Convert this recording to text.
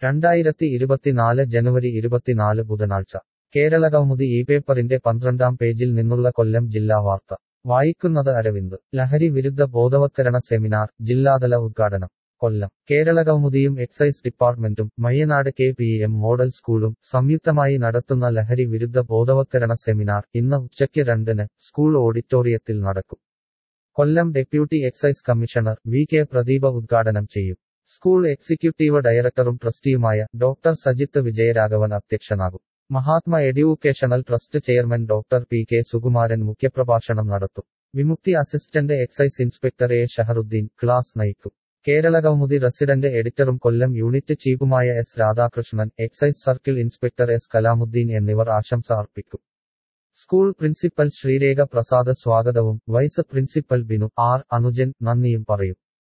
രണ്ടായിരത്തി ഇരുപത്തിനാല് ജനുവരി ഇരുപത്തിനാല് ബുധനാഴ്ച കേരള കൗമുദി ഈ പേപ്പറിന്റെ പന്ത്രണ്ടാം പേജിൽ നിന്നുള്ള കൊല്ലം ജില്ലാ വാർത്ത വായിക്കുന്നത് അരവിന്ദ് ലഹരി വിരുദ്ധ ബോധവത്കരണ സെമിനാർ ജില്ലാതല ഉദ്ഘാടനം കൊല്ലം കേരള കൗമുദിയും എക്സൈസ് ഡിപ്പാർട്ട്മെന്റും Mayyanad K P M model സ്കൂളും സംയുക്തമായി നടത്തുന്ന ലഹരി വിരുദ്ധ ബോധവത്കരണ സെമിനാർ ഇന്ന് ഉച്ചയ്ക്ക് രണ്ടിന് സ്കൂൾ ഓഡിറ്റോറിയത്തിൽ നടക്കും Kollam deputy excise commissioner V K Pradeepa ഉദ്ഘാടനം ചെയ്യും സ്കൂൾ എക്സിക്യൂട്ടീവ് ഡയറക്ടറും ട്രസ്റ്റിയുമായ ഡോക്ടർ സജിത്ത് വിജയരാഘവൻ അധ്യക്ഷനാകും Mahatma educational trust chairman doctor P K Sukumaran മുഖ്യപ്രഭാഷണം നടത്തും Vimukthi assistant excise inspector A Shaharuddeen class നയിക്കും കേരള കൗമുദി റെസിഡന്റ് എഡിറ്ററും കൊല്ലം യൂണിറ്റ് ചീഫുമായ S Radhakrishnan excise circle inspector S Kalamuddeen എന്നിവർ ആശംസ അർപ്പിക്കും സ്കൂൾ പ്രിൻസിപ്പൽ ശ്രീരേഖ പ്രസാദ് സ്വാഗതവും വൈസ് പ്രിൻസിപ്പൽ ബിനു ആർ അനുജൻ നന്ദിയും പറയും